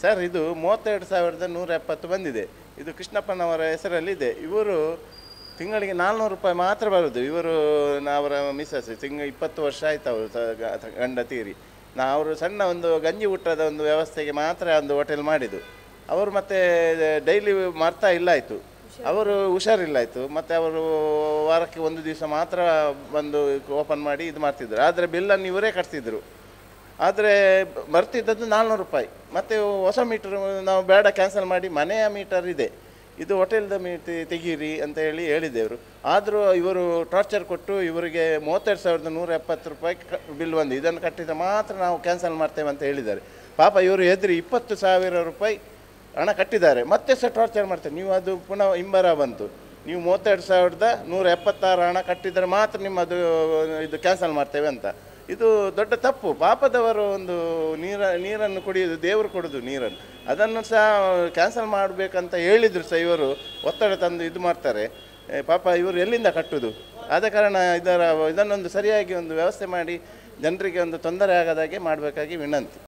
sir ಇದು ಮೂವತ್ತೆರಡು ಸಾವಿರದ ನೂರ ಎಪ್ಪತ್ತು ಬಂದಿದೆ ಇದು ಕೃಷ್ಣಪ್ಪನವರ ಹೆಸರಲ್ಲಿದೆ ಇವರು ತಿಂಗಳಿಗೆ ನಾಲ್ನೂರು ರೂಪಾಯಿ ಮಾತ್ರ ಬರೋದು ಇವರು ಅವರ ಮಿಸ್ಸಸ್ ತಿಂಗ ಇಪ್ಪತ್ತು ವರ್ಷ ಆಯ್ತು ಅವರು ಸ- ಗ- ಗಂಡ ತೀರಿ ನಾ ಅವರು ಸಣ್ಣ ಒಂದು ಗಂಜಿ ಊಟದ ಒಂದು ವ್ಯವಸ್ಥೆಗೆ ಮಾತ್ರ ಒಂದು ಹೋಟೆಲ್ ಮಾಡಿದ್ದು ಅವರು ಮತ್ತೆ ಡೈಲಿ ಮಾಡ್ತಾ ಇಲ್ಲ ಆಯಿತು ಅವರು ಹುಷಾರಿಲ್ಲಾಯಿತು ಮತ್ತು ಅವರು ವಾರಕ್ಕೆ ಒಂದು ದಿವಸ ಮಾತ್ರ ಬಂದು ಓಪನ್ ಮಾಡಿ ಇದು ಮಾಡ್ತಿದ್ರು ಆದರೆ ಬಿಲ್ಲನ್ನು ಇವರೇ ಕಟ್ತಿದ್ರು ಆದರೆ ಬರ್ತಿದ್ದದ್ದು ನಾಲ್ನೂರು ರೂಪಾಯಿ ಮತ್ತು ಹೊಸ ಮೀಟರ್ ನಾವು ಬೇಡ ಕ್ಯಾನ್ಸಲ್ ಮಾಡಿ ಮನೆಯ ಮೀಟರ್ ಇದೆ ಇದು ಹೋಟೆಲ್ದ ಮೀಟ್ ತೆಗೀರಿ ಅಂತ ಹೇಳಿ ಹೇಳಿದ್ದೆವರು ಆದರೂ ಇವರು ಟಾರ್ಚರ್ ಕೊಟ್ಟು ಇವರಿಗೆ ಮೂವತ್ತೆರಡು ಸಾವಿರದ ನೂರ ಎಪ್ಪತ್ತು ರೂಪಾಯಿ ಕ ಬಿಲ್ ಬಂದು ಇದನ್ನು ಕಟ್ಟಿದ ಮಾತ್ರ ನಾವು ಕ್ಯಾನ್ಸಲ್ ಮಾಡ್ತೇವೆ ಅಂತ ಹೇಳಿದ್ದಾರೆ ಪಾಪ ಇವರು ಎದುರು ಇಪ್ಪತ್ತು ಸಾವಿರ ರೂಪಾಯಿ ಹಣ ಕಟ್ಟಿದ್ದಾರೆ ಮತ್ತೆ ಸಹ ಟಾರ್ಚರ್ ಮಾಡ್ತಾರೆ ನೀವು ಅದು ಪುನಃ ಹಿಂಬರ ಬಂತು ನೀವು ಮೂವತ್ತೆರಡು ಸಾವಿರದ ನೂರ ಎಪ್ಪತ್ತಾರು ಹಣ ಕಟ್ಟಿದರೆ ಮಾತ್ರ ನಿಮ್ಮದು ಇದು ಕ್ಯಾನ್ಸಲ್ ಮಾಡ್ತೇವೆ ಅಂತ ಇದು ದೊಡ್ಡ ತಪ್ಪು ಪಾಪದವರು ಒಂದು ನೀರ ನೀರನ್ನು ಕುಡಿಯೋದು ದೇವರು ಕೊಡೋದು ನೀರನ್ನು ಅದನ್ನು ಸಹ ಕ್ಯಾನ್ಸಲ್ ಮಾಡಬೇಕಂತ ಹೇಳಿದ್ರು ಸಹ ಇವರು ಒತ್ತಡ ತಂದು ಇದು ಮಾಡ್ತಾರೆ ಏ, ಪಾಪ ಇವರು ಎಲ್ಲಿಂದ ಕಟ್ಟುದು ಆದ ಕಾರಣ ಇದರ ಇದನ್ನೊಂದು ಸರಿಯಾಗಿ ಒಂದು ವ್ಯವಸ್ಥೆ ಮಾಡಿ ಜನರಿಗೆ ಒಂದು ತೊಂದರೆ ಆಗದಾಗೆ ಮಾಡಬೇಕಾಗಿ ವಿನಂತಿ